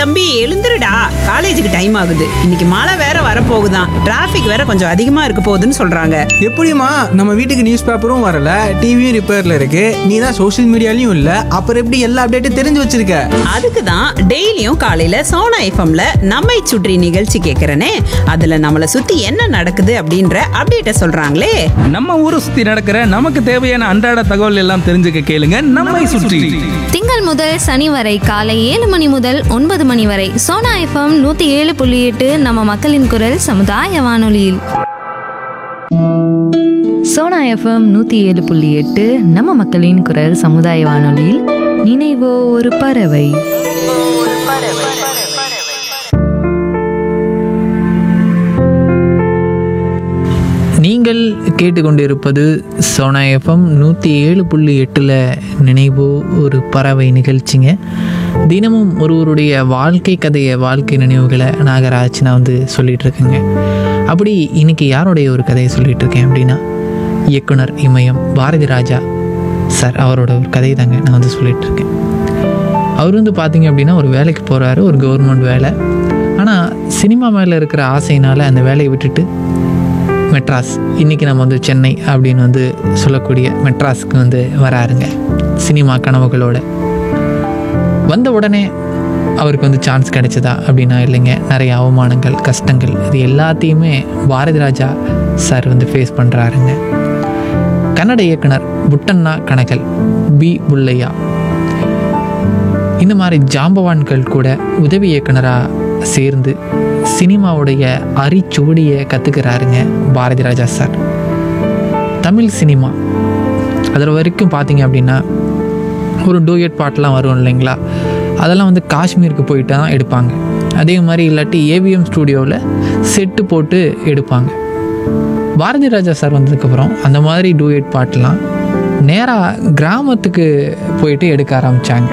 தம்பி எழுந்துருடா காலேஜுக்கு டைம் ஆகுது இன்னைக்கு மழை வேற வரப்போகுதாம் டிராஃபிக் வேற கொஞ்சம் அதிகமா இருக்க போகுதுன்னு சொல்றாங்க எப்படிம்மா நம்ம வீட்டுக்கு நியூஸ் பேப்பரும் வரல டிவியும் ரிப்பேர்ல இருக்கு நீ தான் சோஷியல் மீடியாலையும் இல்ல அப்புறம் எப்படி எல்லா அப்டேட்டும் தெரிஞ்சு வச்சிருக்க அதுக்கு தான் டெய்லியும் காலையில சோனா எஃப்எம்ல நம்மை சுற்றி நிகழ்ச்சி கேட்கறனே அதுல நம்மளை சுத்தி என்ன நடக்குது அப்படின்ற அப்டேட்ட சொல்றாங்களே நம்ம ஊரை சுத்தி நடக்கிற நமக்கு தேவையான அன்றாட தகவல் எல்லாம் தெரிஞ்சுக்க கேளுங்க நம்மை சுற்றி திங்கள் முதல் சனி வரை காலை ஏழு மணி முதல் ஒன்பது மணி வரை சோனா எஃப்எம் நூத்தி ஏழு புள்ளி எட்டு நம்ம மக்களின் குரல் சமுதாய வானொலியில் சோனா எஃப்எம் நூற்றி ஏழு புள்ளி எட்டு நம்ம மக்களின் குரல் சமுதாய வானொலியில் நினைவோ ஒரு பறவை நீங்கள் கேட்டுக்கொண்டிருப்பது சோனா எஃப்எம் நூற்றி ஏழு புள்ளி எட்டில் நினைவோ ஒரு பறவை நிகழ்ச்சிங்க தினமும் ஒருவருடைய வாழ்க்கை கதையை வாழ்க்கை நினைவுகளை நாகராஜ் நான் வந்து சொல்லிட்டு இருக்கேங்க அப்படி இன்னைக்கு யாருடைய ஒரு கதையை சொல்லிட்டு இருக்கேன் அப்படின்னா இயக்குனர் இமயம் பாரதி ராஜா சார் அவரோட ஒரு கதையை தாங்க நான் வந்து சொல்லிட்டு இருக்கேன் அவர் வந்து பார்த்தீங்க அப்படின்னா ஒரு வேலைக்கு போகிறாரு ஒரு கவர்மெண்ட் வேலை ஆனால் சினிமா மேலே இருக்கிற ஆசையினால் அந்த வேலையை விட்டுட்டு மெட்ராஸ் இன்றைக்கி நம்ம வந்து சென்னை அப்படின்னு வந்து சொல்லக்கூடிய மெட்ராஸுக்கு வந்து வராருங்க சினிமா கனவுகளோட வந்த உடனே அவருக்கு வந்து சான்ஸ் கிடைச்சதா அப்படின்னா இல்லைங்க நிறைய அவமானங்கள் கஷ்டங்கள் இது எல்லாத்தையுமே பாரதி ராஜா சார் வந்து ஃபேஸ் பண்ணுறாருங்க கன்னட இயக்குனர் புட்டண்ணா கனகல் பி புல்லையா இந்த மாதிரி ஜாம்பவான்கள் கூட உதவி இயக்குனராக சேர்ந்து சினிமாவுடைய அரிச்சுவடியை கற்றுக்கிறாருங்க பாரதி ராஜா சார் தமிழ் சினிமா அதில் வரைக்கும் பார்த்தீங்க அப்படின்னா ஒரு டூயட் பாட்டெலாம் வரும் இல்லைங்களா அதெல்லாம் வந்து காஷ்மீருக்கு போயிட்டு தான் எடுப்பாங்க அதே மாதிரி இல்லாட்டி ஏவிஎம் ஸ்டூடியோவில் செட்டு போட்டு எடுப்பாங்க பாரதி ராஜா சார் வந்ததுக்கப்புறம் அந்த மாதிரி டூயட் பாட்டெலாம் நேராக கிராமத்துக்கு போயிட்டு எடுக்க ஆரம்பித்தாங்க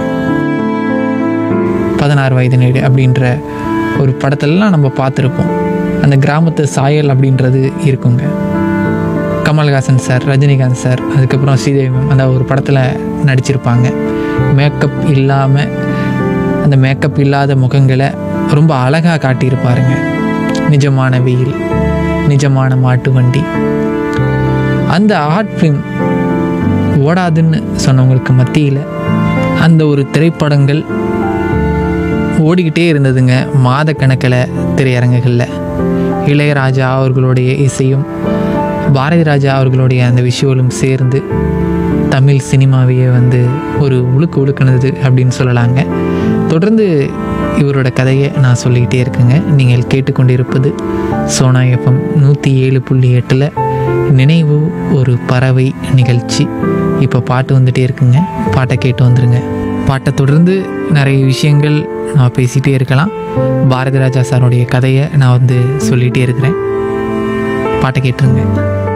பதினாறு வயது நேடு அப்படின்ற ஒரு படத்திலலாம் நம்ம பார்த்துருப்போம் அந்த கிராமத்து சாயல் அப்படின்றது இருக்குங்க கமல்ஹாசன் சார் ரஜினிகாந்த் சார் அதுக்கப்புறம் ஸ்ரீதேவி மேம் அந்த ஒரு படத்தில் நடிச்சிருப்பாங்க மேக்கப் இல்லாமல் அந்த மேக்கப் இல்லாத முகங்களை ரொம்ப அழகாக காட்டியிருப்பாருங்க நிஜமான வெயில் நிஜமான மாட்டு வண்டி அந்த ஆர்ட் ஃபிலிம் ஓடாதுன்னு சொன்னவங்களுக்கு மத்தியில் அந்த ஒரு திரைப்படங்கள் ஓடிக்கிட்டே இருந்ததுங்க மாத கணக்கில் திரையரங்குகளில் இளையராஜா அவர்களுடைய இசையும் பாரதி ராஜா அவர்களுடைய அந்த விஷுவலும் சேர்ந்து தமிழ் சினிமாவையே வந்து ஒரு உழுக்கு உழுக்குனது அப்படின்னு சொல்லலாங்க தொடர்ந்து இவரோட கதையை நான் சொல்லிக்கிட்டே இருக்கேங்க நீங்கள் கேட்டுக்கொண்டிருப்பது சோனா எஃப்எம் நூற்றி ஏழு புள்ளி எட்டில் நினைவு ஒரு பறவை நிகழ்ச்சி இப்போ பாட்டு வந்துட்டே இருக்குங்க பாட்டை கேட்டு வந்துருங்க பாட்டை தொடர்ந்து நிறைய விஷயங்கள் நான் பேசிகிட்டே இருக்கலாம் பாரதி ராஜா சாருடைய கதையை நான் வந்து சொல்லிகிட்டே இருக்கிறேன் பாட்டை கேட்டுருங்க